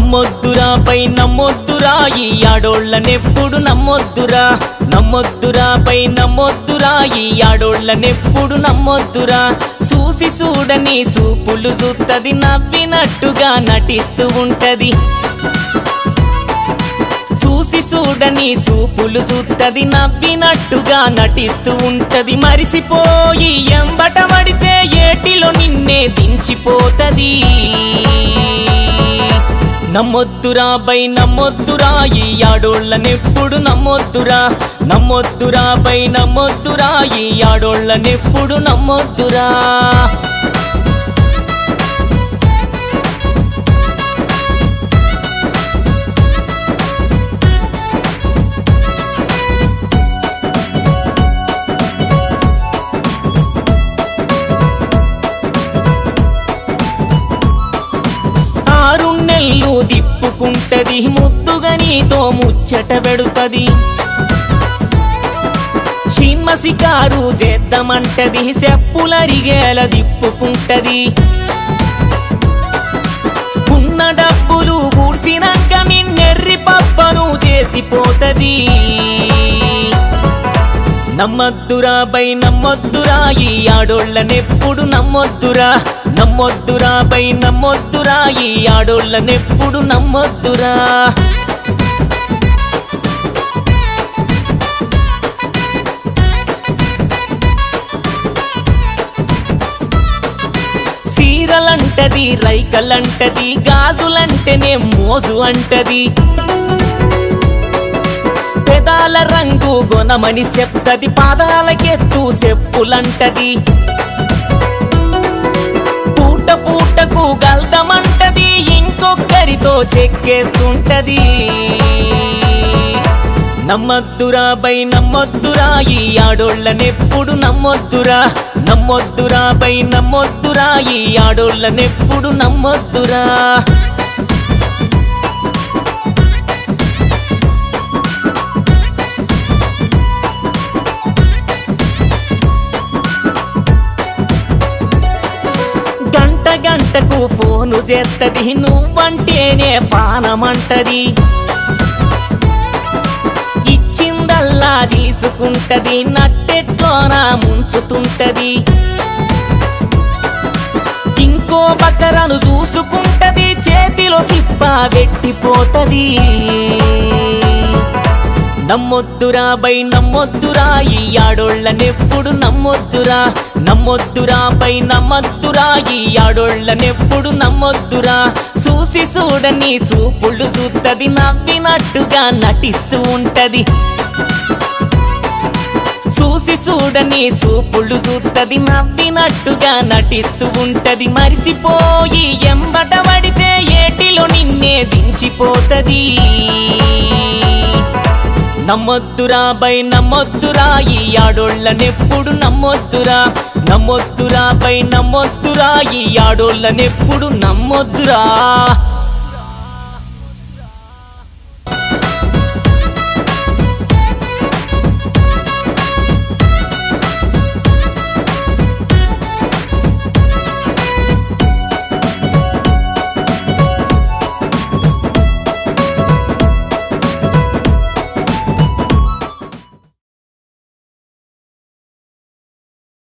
నమ్మొద్దురా పై నమ్మొద్దురా ఈ ఆడోళ్ళనెప్పుడు నమ్మొద్దురా నమ్మొద్దురా పై నమ్మొద్దురా ఈ ఆడోళ్ళనెప్పుడు నమ్మొద్దురా చూసి చూడని సూపులు చూత్తది నవ్వినట్టుగా నటిస్తూ ఉంటది చూసి చూడని సూపులు చూత్తది నవ్వినట్టుగా నటిస్తూ ఉంటది మరిసిపోయి ఎంబట పడితే ఏటిలో నిన్నే దించిపోతది నమ్మొద్దురా బై నమ్మొద్దురా ఈ ఆడోళ్ళనెప్పుడు నమ్మొద్దురా నమ్మొద్దురా బై నమ్మొద్దురా ఈ ఆడోళ్ళనెప్పుడు నమ్మొద్దురా ఆరు నెల్లు దిప్పుకుంటది ముద్దుగా నీతో ముచ్చట పెడుతది షిమ్మసికారు చేద్దామంటది చెప్పులరిగేల దిప్పుకుంటది ఉన్న డబ్బులు ఊడ్చినాక నిన్నెర్రి పప్పను చేసిపోతది నమ్మొద్దురా బై నమ్మొద్దురా ఈ ఆడోళ్ళనెప్పుడు నమ్మొద్దురా నమ్మొద్దురా బై నమ్మొద్దురా ఈ ఆడోళ్ళనెప్పుడు నమ్మొద్దురా సీరలంటది రైకలంటది గాజులంటేనే మోజు అంటది పెదాల రంగు గొనమని చెప్తది పాదాలకెత్తు చెప్పులంటది పూట పూటకు గల్దమంటది ఇంకొకరితో చెక్కేస్తుంటది నమ్మొద్దురా బై నమ్మొద్దురా ఈ ఆడోళ్ళనెప్పుడు నమ్మొద్దురా నమ్మొద్దురా బై నమ్మొద్దురా ఈ ఆడోళ్ళనెప్పుడు నమ్మొద్దురా గంట గంటకు ఫోను చేస్తది నువ్వంటేనే పానమంటది ఇచ్చిందల్లా తీసుకుంటది నట్టెట్లోన ముంచుతుంటది ఇంకో బకరను చూసుకుంటది చేతిలో సిప్ప పెట్టిపోతది నమ్మొద్దురా బై నమ్మొద్దురా ఈ ఆడోళ్ళనెప్పుడు నమ్మొద్దురా నమ్మొద్దురా బై నమ్మొద్దురా ఈ ఆడోళ్ళనెప్పుడు నమ్మొద్దురా చూసి చూడని సూపుళ్ళు చూత్తది నవ్వినట్టుగా నటిస్తూ ఉంటది చూసి చూడని సూపుళ్ళు చూత్తది నవ్వినట్టుగా నటిస్తూ ఉంటది మరిసిపోయి ఎంబట పడితే ఏటిలో నిన్నే దించిపోతది నమ్మొద్దురా బై నమ్మొద్దురా ఈ ఆడోళ్ళనెప్పుడు నమ్మొద్దురా నమ్మొద్దురా బై నమ్మొద్దురా ఈ ఆడోళ్ళనెప్పుడు నమ్మొద్దురా